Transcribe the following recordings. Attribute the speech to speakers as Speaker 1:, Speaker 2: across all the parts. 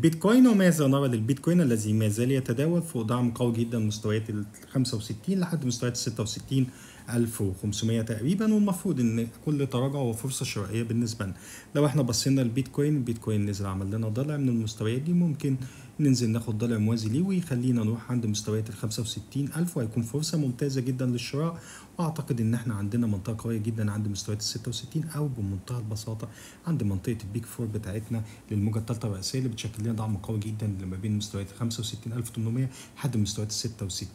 Speaker 1: البيتكوين وماذا نرى للبيتكوين الذي ما زال يتداول فوق دعم قوي جدا مستويات ال 65 لحد مستويات ال 66 1500 تقريبا والمفروض ان كل تراجع هو فرصه شرائيه بالنسبه لنا لو احنا بصينا للبيتكوين البيتكوين نزل عمل لنا ضلع من المستويات دي ممكن ننزل ناخد ضلع موازي ليه ويخلينا نروح عند مستويات ال 65000 وهيكون فرصه ممتازه جدا للشراء واعتقد ان احنا عندنا منطقه قويه جدا عند مستويات ال 66 او بمنتهى البساطه عند منطقه البيك فور بتاعتنا للموجه الثالثه الرئيسيه اللي بتشكل لنا دعم قوي جدا ما بين مستويات ال 65800 لحد مستويات ال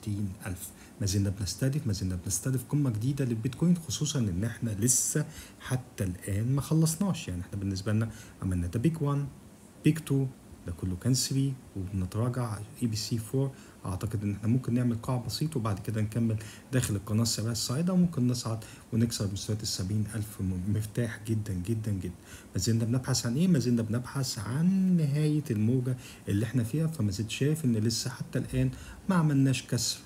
Speaker 1: 66000 ما زلنا بنستهدف ما زلنا بنستهدف قمه جديده للبيتكوين خصوصا ان احنا لسه حتى الان ما خلصناش يعني احنا بالنسبه لنا عملنا ده بيك 1 بيك 2 ده كله كان 3 وبنتراجع اي بي سي 4 اعتقد ان احنا ممكن نعمل قاع بسيط وبعد كده نكمل داخل القناه السبعيه الصاعده وممكن نصعد ونكسر مستويات ال 70000 مرتاح جدا جدا جدا ما زلنا بنبحث عن ايه ما زلنا بنبحث عن نهايه الموجه اللي احنا فيها فما زلت شايف ان لسه حتى الان ما عملناش كسر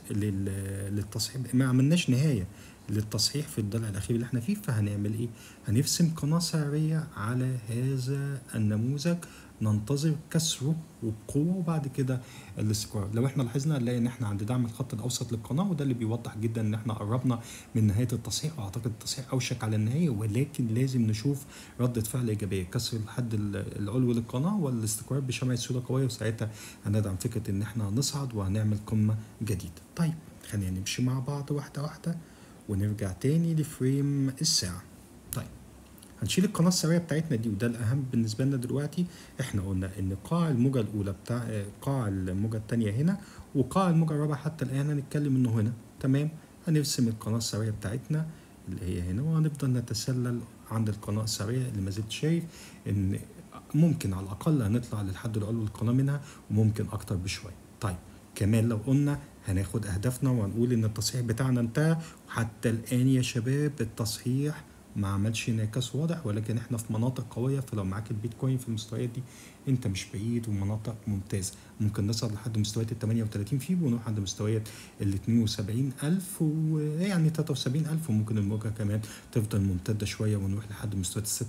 Speaker 1: للتصحيح ما عملناش نهايه للتصحيح في الضلع الاخير اللي احنا فيه فهنعمل ايه هنرسم قناه سعريه على هذا النموذج ننتظر كسره وبقوه وبعد كده الاستقرار لو احنا لاحظنا نلاقي ان احنا عند دعم الخط الاوسط للقناه وده اللي بيوضح جدا ان احنا قربنا من نهايه التصحيح واعتقد التصحيح اوشك على النهايه ولكن لازم نشوف رده فعل ايجابيه كسر الحد العلوي للقناه والاستقرار بشمع صوره قويه وساعتها هندعم فكره ان احنا نصعد وهنعمل قمه جديده طيب خلينا نمشي مع بعض واحده واحده ونرجع تاني لفريم الساعه طيب هنشيل القناه السريه بتاعتنا دي وده الاهم بالنسبه لنا دلوقتي احنا قلنا ان قاع الموجه الاولى بتاع قاع الموجه الثانيه هنا وقاع الموجه الرابعه حتى الان هنتكلم انه هنا تمام هنرسم القناه السريه بتاعتنا اللي هي هنا وهنفضل نتسلل عند القناه السريه اللي ما زلت شايف ان ممكن على الاقل هنطلع للحد العلوي للقناه منها وممكن اكتر بشويه طيب كمان لو قلنا هناخد اهدافنا وهنقول ان التصحيح بتاعنا انتهى وحتى الان يا شباب التصحيح ما عملش انعكاس واضح ولكن احنا في مناطق قويه فلو معاك البيتكوين في المستويات دي انت مش بعيد ومناطق ممتازه ممكن نصل لحد مستويات ال 38 فيبو ونروح عند مستويات ال 72000 ويعني 73000 وممكن الموجه كمان تفضل ممتده شويه ونروح لحد مستويات ال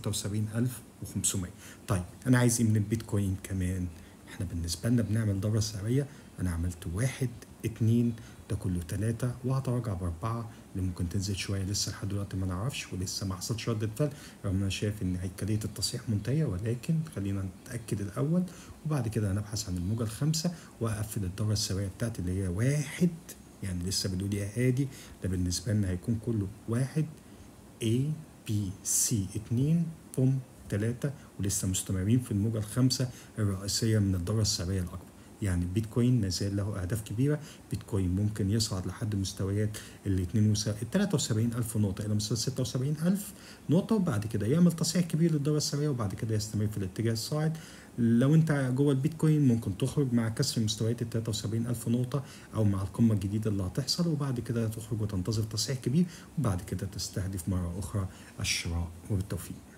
Speaker 1: 76500 طيب انا عايز ايه من البيتكوين كمان احنا بالنسبه لنا بنعمل دوره سعريه انا عملت واحد اتنين ده كله تلاتة وهتراجع بأربعة اللي ممكن تنزل شوية لسه لحد دلوقتي ما نعرفش ولسه ما حصلش ردة فعل رغم أنا شايف إن هيكلية التصحيح منتهية ولكن خلينا نتأكد الأول وبعد كده هنبحث عن الموجة الخامسة وأقفل الدورة السرية بتاعتي اللي هي واحد يعني لسه بنقول يا هادي ده بالنسبة لنا هيكون كله واحد A B C اتنين بوم تلاتة ولسه مستمرين في الموجة الخامسة الرئيسية من الدورة السرية الأكبر يعني البيتكوين ما زال له اهداف كبيره بيتكوين ممكن يصعد لحد مستويات ال 73 الف نقطه الى مستوى 76 الف نقطه وبعد كده يعمل تصحيح كبير للدوره السريه وبعد كده يستمر في الاتجاه الصاعد لو انت جوه البيتكوين ممكن تخرج مع كسر مستويات ال 73 الف نقطه او مع القمه الجديده اللي هتحصل وبعد كده تخرج وتنتظر تصحيح كبير وبعد كده تستهدف مره اخرى الشراء وبالتوفيق